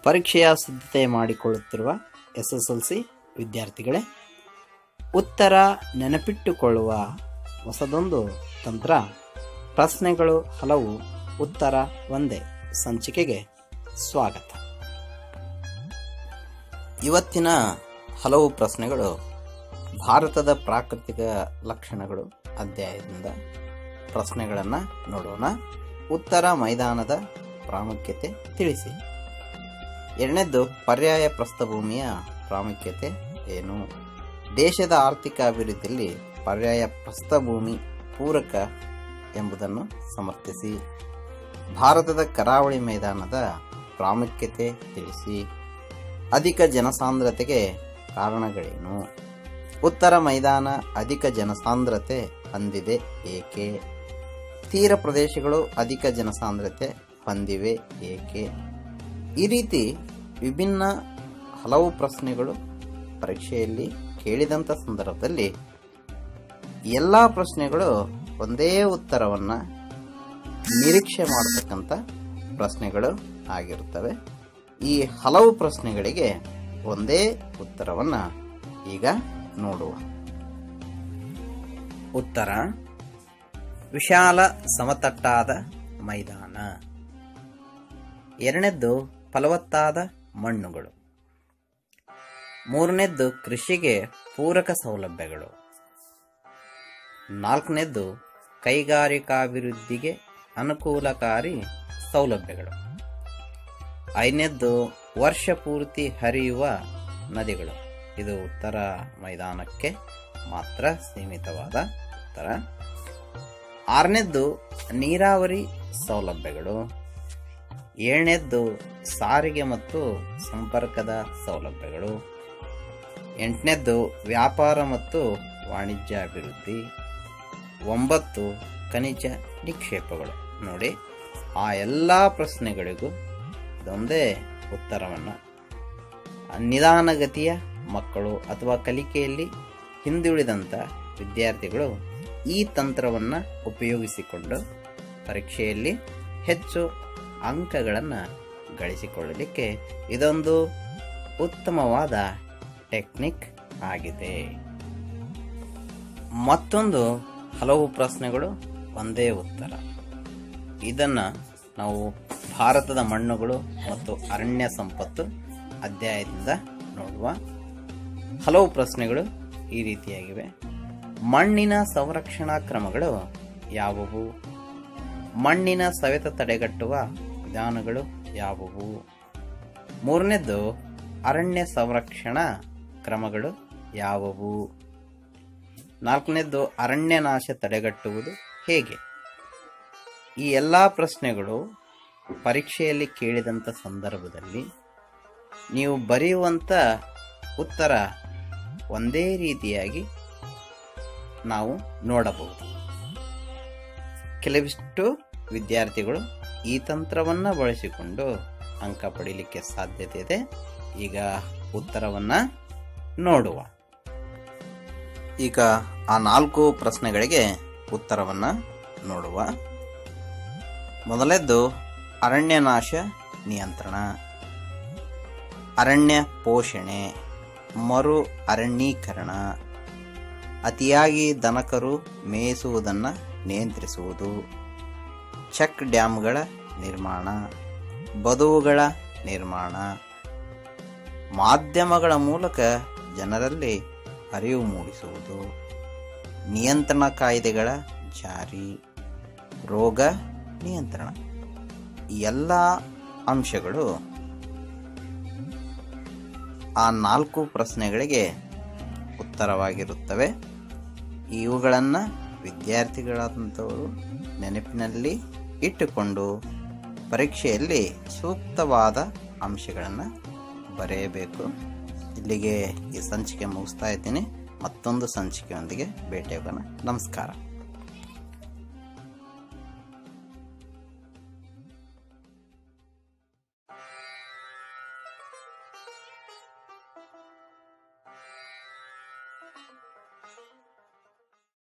ಪರೀಕ್ಷೆಯ ಸಿದ್ಧತೆ ಮಾಡಿಕೊಳ್ಳುತ್ತಿರುವ ಎಸ್ ಎಸ್ ಎಲ್ ಸಿ ವಿದ್ಯಾರ್ಥಿಗಳೇ ಉತ್ತರ ನೆನಪಿಟ್ಟುಕೊಳ್ಳುವ ಹೊಸದೊಂದು ತಂತ್ರ ಪ್ರಶ್ನೆಗಳು ಹಲವು ಉತ್ತರ ಒಂದೇ ಸಂಚಿಕೆಗೆ ಸ್ವಾಗತ ಇವತ್ತಿನ ಹಲವು ಪ್ರಶ್ನೆಗಳು ಭಾರತದ ಪ್ರಾಕೃತಿಕ ಲಕ್ಷಣಗಳು ಅಧ್ಯಾಯದಿಂದ ಪ್ರಶ್ನೆಗಳನ್ನು ನೋಡೋಣ ಉತ್ತರ ಮೈದಾನದ ಪ್ರಾಮುಖ್ಯತೆ ತಿಳಿಸಿ ಎರಡನೇದ್ದು ಪರ್ಯಾಯ ಪ್ರಸ್ಥಭೂಮಿಯ ಪ್ರಾಮುಖ್ಯತೆ ಏನು ದೇಶದ ಆರ್ಥಿಕ ಅಭಿವೃದ್ಧಿಯಲ್ಲಿ ಪರ್ಯಾಯ ಪ್ರಸ್ಥಭೂಮಿ ಪೂರಕ ಎಂಬುದನ್ನು ಸಮರ್ಥಿಸಿ ಭಾರತದ ಕರಾವಳಿ ಮೈದಾನದ ಪ್ರಾಮುಖ್ಯತೆ ತಿಳಿಸಿ ಅಧಿಕ ಜನಸಾಂದ್ರತೆಗೆ ಕಾರಣಗಳೇನು ಉತ್ತರ ಮೈದಾನ ಅಧಿಕ ಜನಸಾಂದ್ರತೆ ಹೊಂದಿದೆ ಏಕೆ ತೀರ ಪ್ರದೇಶಗಳು ಅಧಿಕ ಜನಸಾಂದ್ರತೆ ಹೊಂದಿವೆ ಏಕೆ ಈ ರೀತಿ ವಿಭಿನ್ನ ಹಲವು ಪ್ರಶ್ನೆಗಳು ಪರೀಕ್ಷೆಯಲ್ಲಿ ಕೇಳಿದಂಥ ಸಂದರ್ಭದಲ್ಲಿ ಎಲ್ಲ ಪ್ರಶ್ನೆಗಳು ಒಂದೇ ಉತ್ತರವನ್ನು ನಿರೀಕ್ಷೆ ಮಾಡತಕ್ಕಂಥ ಪ್ರಶ್ನೆಗಳು ಆಗಿರುತ್ತವೆ ಈ ಹಲವು ಪ್ರಶ್ನೆಗಳಿಗೆ ಒಂದೇ ಉತ್ತರವನ್ನು ಈಗ ನೋಡುವ ಉತ್ತರ ವಿಶಾಲ ಸಮತಟ್ಟಾದ ಮೈದಾನ ಎರಡನೇದ್ದು ಫಲವತ್ತಾದ ಮಣ್ಣುಗಳು ಮೂರನೇದ್ದು ಕೃಷಿಗೆ ಪೂರಕ ಸೌಲಭ್ಯಗಳು ನಾಲ್ಕನೇದ್ದು ಕೈಗಾರಿಕಾಭಿವೃದ್ಧಿಗೆ ಅನುಕೂಲಕಾರಿ ಸೌಲಭ್ಯಗಳು ಐದನೇದ್ದು ವರ್ಷ ಪೂರ್ತಿ ಹರಿಯುವ ನದಿಗಳು ಇದು ಉತ್ತರ ಮೈದಾನಕ್ಕೆ ಮಾತ್ರ ಸೀಮಿತವಾದ ಉತ್ತರ ಆರನೇದ್ದು ನೀರಾವರಿ ಸೌಲಭ್ಯಗಳು ಏಳನೇದ್ದು ಸಾರಿಗೆ ಮತ್ತು ಸಂಪರ್ಕದ ಸೌಲಭ್ಯಗಳು ಎಂಟನೇದ್ದು ವ್ಯಾಪಾರ ಮತ್ತು ವಾಣಿಜ್ಯ ಅಭಿವೃದ್ಧಿ ಒಂಬತ್ತು ಖನಿಜ ನಿಕ್ಷೇಪಗಳು ನೋಡಿ ಆ ಎಲ್ಲ ಪ್ರಶ್ನೆಗಳಿಗೂ ಇದೊಂದೇ ಉತ್ತರವನ್ನು ನಿಧಾನಗತಿಯ ಮಕ್ಕಳು ಅಥವಾ ಕಲಿಕೆಯಲ್ಲಿ ಹಿಂದುಳಿದಂಥ ವಿದ್ಯಾರ್ಥಿಗಳು ಈ ತಂತ್ರವನ್ನು ಉಪಯೋಗಿಸಿಕೊಂಡು ಪರೀಕ್ಷೆಯಲ್ಲಿ ಹೆಚ್ಚು ಅಂಕಗಳನ್ನು ಗಳಿಸಿಕೊಳ್ಳಲಿಕ್ಕೆ ಇದೊಂದು ಉತ್ತಮವಾದ ಟೆಕ್ನಿಕ್ ಆಗಿದೆ ಮತ್ತೊಂದು ಹಲವು ಪ್ರಶ್ನೆಗಳು ಒಂದೇ ಉತ್ತರ ಇದನ್ನು ನಾವು ಭಾರತದ ಮಣ್ಣುಗಳು ಮತ್ತು ಅರಣ್ಯ ಸಂಪತ್ತು ಅಧ್ಯಾಯದಿಂದ ನೋಡುವ ಹಲವು ಪ್ರಶ್ನೆಗಳು ಈ ರೀತಿಯಾಗಿವೆ ಮಣ್ಣಿನ ಸಂರಕ್ಷಣಾ ಕ್ರಮಗಳು ಯಾವುವು ಮಣ್ಣಿನ ಸವೆತ ತಡೆಗಟ್ಟುವ ವಿಧಾನಗಳು ಯಾವುವು ಮೂರನೇದ್ದು ಅರಣ್ಯ ಸಂರಕ್ಷಣಾ ಕ್ರಮಗಳು ಯಾವುವು ನಾಲ್ಕನೇದ್ದು ಅರಣ್ಯ ನಾಶ ತಡೆಗಟ್ಟುವುದು ಹೇಗೆ ಈ ಎಲ್ಲ ಪ್ರಶ್ನೆಗಳು ಪರೀಕ್ಷೆಯಲ್ಲಿ ಕೇಳಿದಂಥ ಸಂದರ್ಭದಲ್ಲಿ ನೀವು ಬರೆಯುವಂಥ ಉತ್ತರ ಒಂದೇ ರೀತಿಯಾಗಿ ನಾವು ನೋಡಬಹುದು ಕೆಲವಿಷ್ಟು ವಿದ್ಯಾರ್ಥಿಗಳು ಈ ತಂತ್ರವನ್ನು ಬಳಸಿಕೊಂಡು ಅಂಕ ಪಡೀಲಿಕ್ಕೆ ಸಾಧ್ಯತೆ ಇದೆ ಈಗ ಉತ್ತರವನ್ನು ನೋಡುವ ಈಗ ಆ ನಾಲ್ಕು ಪ್ರಶ್ನೆಗಳಿಗೆ ಉತ್ತರವನ್ನು ನೋಡುವ ಮೊದಲದ್ದು ಅರಣ್ಯನಾಶ ನಿಯಂತ್ರಣ ಅರಣ್ಯ ಪೋಷಣೆ ಮರು ಅರಣ್ಯೀಕರಣ ಅತಿಯಾಗಿ ದನಕರು ಮೇಯಿಸುವುದನ್ನು ನಿಯಂತ್ರಿಸುವುದು ಚೆಕ್ ಡ್ಯಾಮ್ಗಳ ನಿರ್ಮಾಣ ಬದುವುಗಳ ನಿರ್ಮಾಣ ಮಾಧ್ಯಮಗಳ ಮೂಲಕ ಜನರಲ್ಲಿ ಅರಿವು ಮೂಡಿಸುವುದು ನಿಯಂತ್ರಣ ಕಾಯ್ದೆಗಳ ಜಾರಿ ರೋಗ ನಿಯಂತ್ರಣ ಈ ಎಲ್ಲ ಅಂಶಗಳು ಆ ನಾಲ್ಕು ಪ್ರಶ್ನೆಗಳಿಗೆ ಉತ್ತರವಾಗಿರುತ್ತವೆ ಇವುಗಳನ್ನು ವಿದ್ಯಾರ್ಥಿಗಳಾದಂಥವರು ನೆನಪಿನಲ್ಲಿ ಇಟ್ಟುಕೊಂಡು ಪರೀಕ್ಷೆಯಲ್ಲಿ ಸೂಕ್ತವಾದ ಅಂಶಗಳನ್ನು ಬರೆಯಬೇಕು ಇಲ್ಲಿಗೆ ಈ ಸಂಚಿಕೆ ಮುಗಿಸ್ತಾ ಇದ್ದೀನಿ ಮತ್ತೊಂದು ಸಂಚಿಕೆಯೊಂದಿಗೆ ಭೇಟಿಯಾಗೋಣ ನಮಸ್ಕಾರ